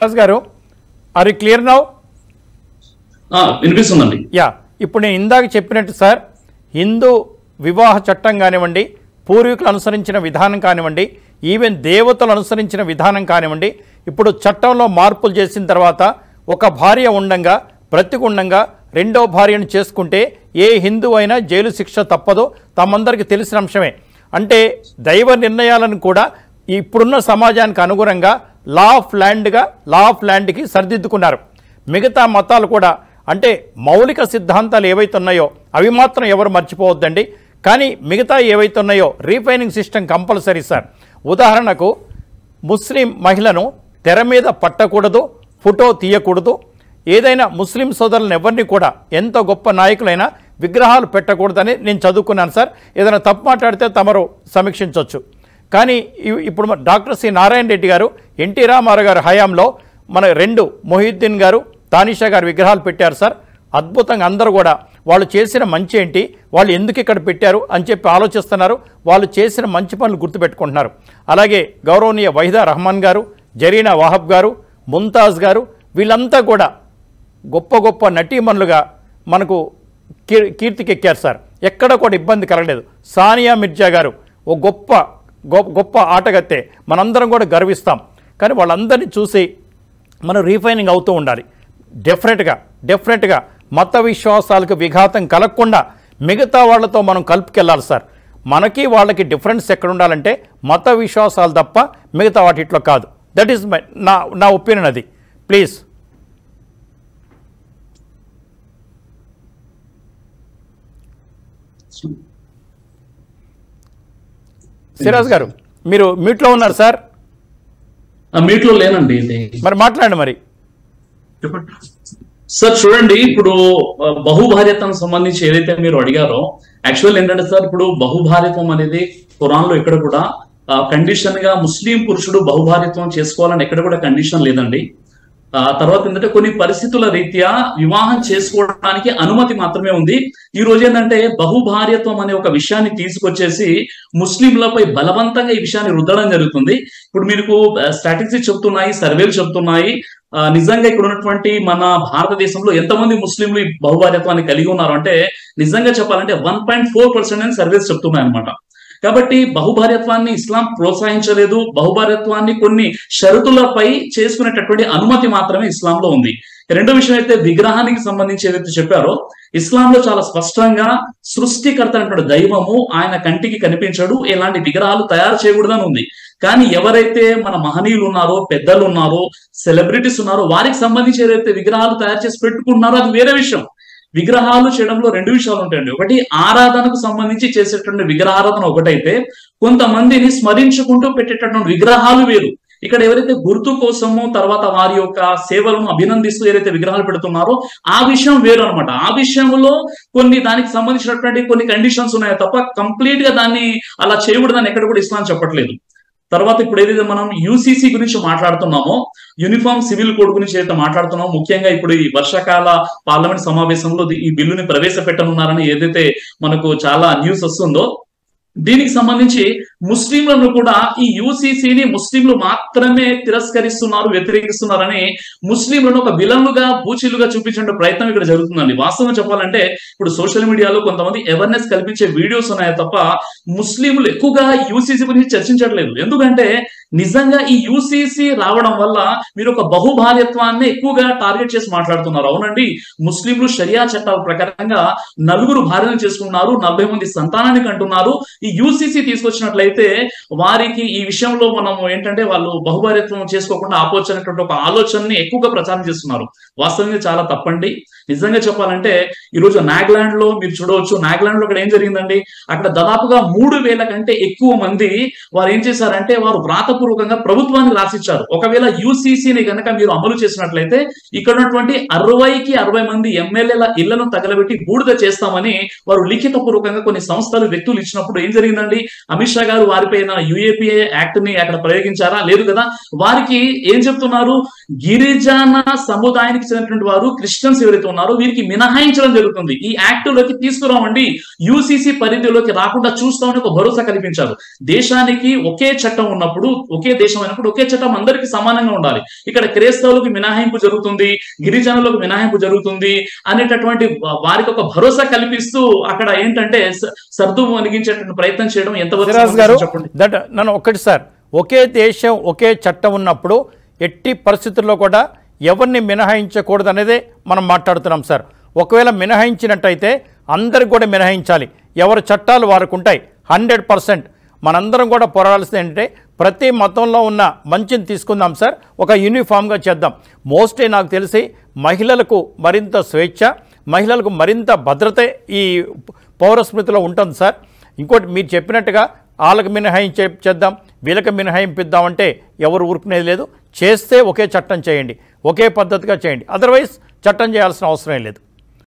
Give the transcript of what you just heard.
రాజు గారు are you clear now ఆ, వినిపిస్తుందండి యా ఇప్పుడు నేను ఇందాక చెప్పినట్టు సార్ హిందూ వివాహ చట్టం కానివ్వండి పూర్వీకులు అనుసరించిన విధానం కానివ్వండి ఈవెన్ దేవతలు అనుసరించిన విధానం కానివ్వండి ఇప్పుడు చట్టంలో మార్పులు చేసిన తర్వాత ఒక భార్య ఉండంగా బ్రతికుండంగా రెండో భార్యను చేసుకుంటే ఏ హిందూ అయినా జైలు శిక్ష తప్పదో తమందరికీ తెలిసిన అంశమే అంటే దైవ నిర్ణయాలను కూడా ఇప్పుడున్న సమాజానికి అనుగుణంగా లా ఆఫ్ ల్యాండ్గా లా ఆఫ్ ల్యాండ్కి సరిదిద్దుకున్నారు మిగతా మతాలు కూడా అంటే మౌలిక సిద్ధాంతాలు ఏవైతే ఉన్నాయో అవి మాత్రం ఎవరు మర్చిపోవద్దండి కానీ మిగతా ఏవైతే ఉన్నాయో రీఫైనింగ్ సిస్టమ్ కంపల్సరీ సార్ ఉదాహరణకు ముస్లిం మహిళను తెర మీద పట్టకూడదు ఫోటో తీయకూడదు ఏదైనా ముస్లిం సోదరులను ఎవరిని కూడా ఎంత గొప్ప నాయకులైనా విగ్రహాలు పెట్టకూడదని నేను చదువుకున్నాను సార్ ఏదైనా తప్పు మాట్లాడితే తమరు సమీక్షించవచ్చు కానీ ఇ- ఇప్పుడు మన డాక్టర్ సి నారాయణ రెడ్డి గారు ఎన్టీ రామారావు గారి హయాంలో మన రెండు మొహిద్దీన్ గారు తానిషా గారు విగ్రహాలు పెట్టారు సార్ అద్భుతంగా అందరూ కూడా వాళ్ళు చేసిన మంచి ఏంటి వాళ్ళు ఎందుకు ఇక్కడ పెట్టారు అని చెప్పి ఆలోచిస్తున్నారు వాళ్ళు చేసిన మంచి పనులు గుర్తుపెట్టుకుంటున్నారు అలాగే గౌరవనీయ వహీదా రహమాన్ గారు జరీనా వాహబ్ గారు ముంతాజ్ గారు వీళ్ళంతా కూడా గొప్ప గొప్ప నటీమణులుగా మనకు కీ- కీర్తికెక్కారు సార్ ఎక్కడ కూడా ఇబ్బంది కలగలేదు సానియా మిర్జా గారు ఓ గొప్ప గొప్ప గొప్ప ఆటగత్తే మనందరం కూడా గర్విస్తాం కానీ వాళ్ళందరినీ చూసి మనం రీఫైనింగ్ అవుతూ ఉండాలి డెఫినెట్గా డెఫినెట్గా మత విశ్వాసాలకు విఘాతం కలగకుండా మిగతా వాళ్ళతో మనం కలుపుకెళ్ళాలి సార్ మనకి వాళ్ళకి డిఫరెన్స్ ఎక్కడ ఉండాలంటే మత విశ్వాసాలు తప్ప మిగతా వాటిట్లో కాదు దట్ ఈస్ మై నా నా ఒపీనియన్ అది ప్లీజ్ సిరాజ్ గారు మీరు మీట్లో ఉన్నారు సార్ ఆ, మీట్లో లేనండి ఇది మరి మాట్లాడండి మరి సార్ చూడండి ఇప్పుడు ఆ, బహుభార్యతం సంబంధించి ఏదైతే మీరు అడిగారో యాక్చువల్ ఏంటంటే సార్ ఇప్పుడు బహుభార్యత్వం అనేది ఖురాన్ లో ఎక్కడ కూడా కండిషన్ గా ముస్లిం పురుషుడు బహుభార్యత్వం చేసుకోవాలని ఎక్కడ కూడా కండిషన్ లేదండి ఆ తర్వాత ఏంటంటే కొన్ని పరిస్థితుల రీత్యా వివాహం చేసుకోవడానికి అనుమతి మాత్రమే ఉంది ఈ రోజు ఏంటంటే బహుభార్యత్వం అనే ఒక విషయాన్ని తీసుకొచ్చేసి ముస్లింలపై బలవంతంగా ఈ విషయాన్ని రుద్దడం జరుగుతుంది ఇప్పుడు మీకు స్టాటిస్టిక్స్ చెప్తున్నాయి సర్వేలు చెప్తున్నాయి ఆ, నిజంగా ఇక్కడ ఉన్నటువంటి మన భారతదేశంలో ఎంతమంది ముస్లింలు ఈ బహుభార్యత్వాన్ని కలిగి ఉన్నారు అంటే నిజంగా చెప్పాలంటే వన్ పాయింట్ ఫోర్ పర్సెంట్ అని సర్వేస్ చెప్తున్నాయి అనమాట కాబట్టి బహుభార్యత్వాన్ని ఇస్లాం ప్రోత్సహించలేదు బహుభార్యత్వాన్ని కొన్ని షరతులపై చేసుకునేటటువంటి అనుమతి మాత్రమే ఇస్లాంలో ఉంది రెండో విషయం అయితే విగ్రహానికి సంబంధించి ఏదైతే చెప్పారో ఇస్లాంలో చాలా స్పష్టంగా సృష్టికర్త అనేటువంటి దైవము ఆయన కంటికి కనిపించడు ఎలాంటి విగ్రహాలు తయారు చేయకూడదని ఉంది కానీ ఎవరైతే మన మహనీయులు ఉన్నారో పెద్దలు ఉన్నారో సెలబ్రిటీస్ ఉన్నారో వారికి సంబంధించి ఏదైతే విగ్రహాలు తయారు చేసి పెట్టుకుంటున్నారో అది వేరే విషయం విగ్రహాలు చేయడంలో రెండు విషయాలు ఉంటాయండి ఒకటి ఆరాధనకు సంబంధించి చేసేటువంటి విగ్రహారాధన ఒకటైతే కొంతమందిని స్మరించుకుంటూ పెట్టేటటువంటి విగ్రహాలు వేరు ఇక్కడ ఎవరైతే గుర్తు కోసము తర్వాత వారి యొక్క సేవలను అభినందిస్తూ ఏదైతే విగ్రహాలు పెడుతున్నారో ఆ విషయం వేరు అనమాట ఆ విషయంలో కొన్ని దానికి సంబంధించినటువంటి కొన్ని కండిషన్స్ ఉన్నాయి తప్ప కంప్లీట్ గా దాన్ని అలా చేయకూడదని ఎక్కడ కూడా ఇస్లాం చెప్పట్లేదు తర్వాత ఇప్పుడు ఏదైతే మనం యూసీసీ గురించి మాట్లాడుతున్నామో యూనిఫామ్ సివిల్ కోడ్ గురించి ఏదైతే మాట్లాడుతున్నామో ముఖ్యంగా ఇప్పుడు ఈ వర్షాకాల పార్లమెంట్ సమావేశంలో ఈ బిల్లుని ప్రవేశపెట్టనున్నారని ఏదైతే మనకు చాలా న్యూస్ వస్తుందో దీనికి సంబంధించి ముస్లింలను కూడా ఈ యూసీసీని ముస్లింలు మాత్రమే తిరస్కరిస్తున్నారు వ్యతిరేకిస్తున్నారని ముస్లింలను ఒక విలన్లుగా బూచిలుగా చూపించే ప్రయత్నం ఇక్కడ జరుగుతుందండి వాస్తవం చెప్పాలంటే ఇప్పుడు సోషల్ మీడియాలో కొంతమంది అవేర్నెస్ కల్పించే వీడియోస్ ఉన్నాయి తప్ప ముస్లింలు ఎక్కువగా యూసీసీ గురించి చర్చించట్లేదు ఎందుకంటే నిజంగా ఈ యూసీసీ రావడం వల్ల మీరు ఒక బహుభార్యత్వాన్ని ఎక్కువగా టార్గెట్ చేసి మాట్లాడుతున్నారు అవునండి ముస్లింలు షరియా చట్టాల ప్రకారంగా నలుగురు భార్యను చేసుకున్నారు నలభై మంది సంతానాన్ని కంటున్నారు ఈ యూసీసీ తీసుకొచ్చినట్లయితే వారికి ఈ విషయంలో మనం ఏంటంటే వాళ్ళు బహుభార్యత్వం చేసుకోకుండా ఆపోవచ్చు అనేటువంటి ఒక ఆలోచనని ఎక్కువగా ప్రచారం చేస్తున్నారు వాస్తవంగా చాలా తప్పండి నిజంగా చెప్పాలంటే ఈ రోజు నాగాలాండ్ లో మీరు చూడవచ్చు నాగాలాండ్ లో అక్కడ ఏం జరిగిందండి అక్కడ దాదాపుగా మూడు వేల కంటే ఎక్కువ మంది వారు ఏం చేశారంటే వారు వ్రాతపూర్వకంగా ప్రభుత్వానికి రాసిచ్చారు ఒకవేళ యూసీసీని గనక మీరు అమలు చేసినట్లయితే ఇక్కడ ఉన్నటువంటి అరవైకి అరవై మంది ఎమ్మెల్యేల ఇళ్లను తగలబెట్టి బూడిద చేస్తామని వారు లిఖిత పూర్వకంగా కొన్ని సంస్థలు వ్యక్తులు ఇచ్చినప్పుడు ఏం జరిగిందండి అమిత్ షా గారు గారు వారిపైన యుఏపిఏ యాక్ట్ ని అక్కడ ప్రయోగించారా లేదు కదా వారికి ఏం చెప్తున్నారు గిరిజన సముదాయానికి చెందినటువంటి వారు క్రిస్టియన్స్ ఎవరైతే ఉన్నారో వీరికి మినహాయించడం జరుగుతుంది ఈ యాక్ట్ లోకి తీసుకురావండి యూసీసీ పరిధిలోకి రాకుండా చూస్తామని ఒక భరోసా కల్పించారు దేశానికి ఒకే చట్టం ఉన్నప్పుడు ఒకే దేశం అయినప్పుడు ఒకే చట్టం అందరికీ సమానంగా ఉండాలి ఇక్కడ క్రైస్తవులకు మినహాయింపు జరుగుతుంది గిరిజనులకు మినహాయింపు జరుగుతుంది అనేటటువంటి వా- వారికి ఒక భరోసా కల్పిస్తూ అక్కడ ఏంటంటే స- సర్దు అలిగించేటువంటి ప్రయత్నం చేయడం ఎంతవరకు సిరాజ్ గారు సమంజసం చెప్పండి దట్ నన్ను ఒక్కటి సార్ ఒకే దేశం ఒకే చట్టం ఉన్నప్పుడు ఎట్టి పరిస్థితుల్లో కూడా ఎవరిని మినహాయించకూడదు అనేదే మనం మాట్లాడుతున్నాం సార్ ఒకవేళ మినహాయించినట్టయితే అందరికి కూడా మినహాయించాలి ఎవరి చట్టాలు వారికి ఉంటాయి హండ్రెడ్ పర్సెంట్ మనందరం కూడా పోరాడాల్సింది ఏంటంటే ప్రతి మతంలో ఉన్న మంచిని తీసుకుందాం సార్ ఒక యూనిఫామ్గా చేద్దాం మోస్ట్లీ నాకు తెలిసి మహిళలకు మరింత స్వేచ్ఛ మహిళలకు మరింత భద్రత ఈ పౌర స్మృతిలో ఉంటుంది సార్ ఇంకోటి మీరు చెప్పినట్టుగా వాళ్ళకి మినహాయించే చేద్దాం వీళ్ళకి మినహాయింపిద్దామంటే ఎవరు ఊరుకునేది లేదు చేస్తే ఒకే చట్టం చేయండి ఒకే పద్ధతిగా చేయండి అదర్వైజ్ చట్టం చేయాల్సిన అవసరం లేదు